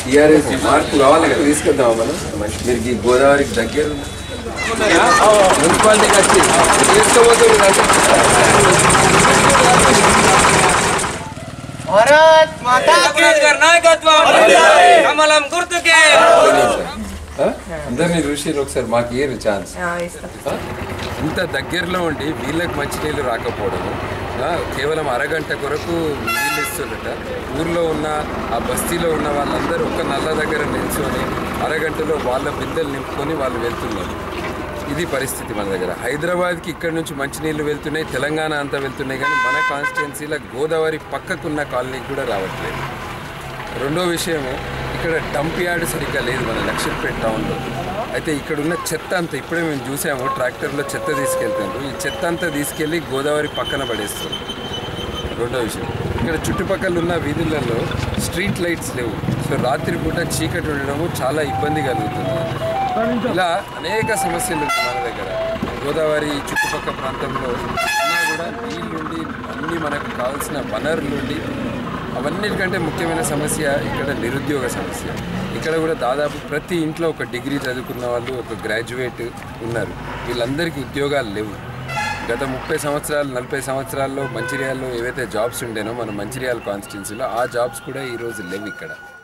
TRS మార్పు కావాలి కదా తీసుకొద్దామా మనం మీరు ఈ గోదావరికి దగ్గర ఉంది. మున్సిపాలిటీకి వచ్చి తీసుకోబోతుంది భారత్ మాతా కి గారి నాయకత్వం కమలం గుర్తుకే అందరినీ చూసి ఒకసారి మాకు ఇయ్యరు ఛాన్స్ ఆ, ఇస్తాం ఆ? ఇంత దగ్గరలో ఉండి వీళ్ళకి మంచినీళ్ళు రాకపోవడము ఆ, కేవలం అరగంట కొరకు నీళ్ళు ఇస్తున్నట ఊర్లో ఉన్న ఆ బస్తీలో ఉన్న వాళ్ళందరూ ఒక నల్ల దగ్గర నిల్చొని అరగంటలో వాళ్ళ బిందెలు నింపుకొని వాళ్ళు వెళ్తున్నారు ఇది పరిస్థితి మన దగ్గర హైదరాబాద్కి ఇక్కడ నుంచి మంచినీళ్ళు వెళ్తున్నాయి తెలంగాణ అంతా వెళ్తున్నాయి కానీ మన కాన్స్టిట్యున్సీలో గోదావరి పక్కకున్న కాలనీకి కూడా రావట్లేదు రెండో విషయము ఇక్కడ డంప్ యార్డ్ సరిగ్గా లేదు మన లక్ష్మీపేట టౌన్లో అయితే ఇక్కడ ఉన్న చెత్త అంతా ఇప్పుడే మేము చూసాము ట్రాక్టర్లో చెత్త తీసుకెళ్తారు ఈ చెత్త అంతా తీసుకెళ్ళి గోదావరి పక్కన పడేస్తారు రెండో విషయం ఇక్కడ చుట్టుపక్కల ఉన్న వీధులలో స్ట్రీట్ లైట్స్ లేవు సో రాత్రిపూట చీకటి ఉండడము చాలా ఇబ్బంది కలుగుతుంది ఇలా అనేక సమస్యలు ఉన్నాయి మన దగ్గర గోదావరి చుట్టుపక్కల ప్రాంతంలో ఉన్నా కూడా నీళ్ళుండి అన్ని మనకు కావాల్సిన వనరులుండి అవన్నిటికంటే ముఖ్యమైన సమస్య ఇక్కడ నిరుద్యోగ సమస్య ఇక్కడ కూడా దాదాపు ప్రతి ఇంట్లో ఒక డిగ్రీ చదువుకున్న వాళ్ళు ఒక గ్రాడ్యుయేట్ ఉన్నారు వీళ్ళందరికీ ఉద్యోగాలు లేవు గత ముప్పై సంవత్సరాలు నలభై సంవత్సరాల్లో మంచిర్యాలలో ఏవైతే జాబ్స్ ఉండేనో మన మంచిర్యాల కాన్స్టిట్యున్సీలో ఆ జాబ్స్ కూడా ఈరోజు లేవు ఇక్కడ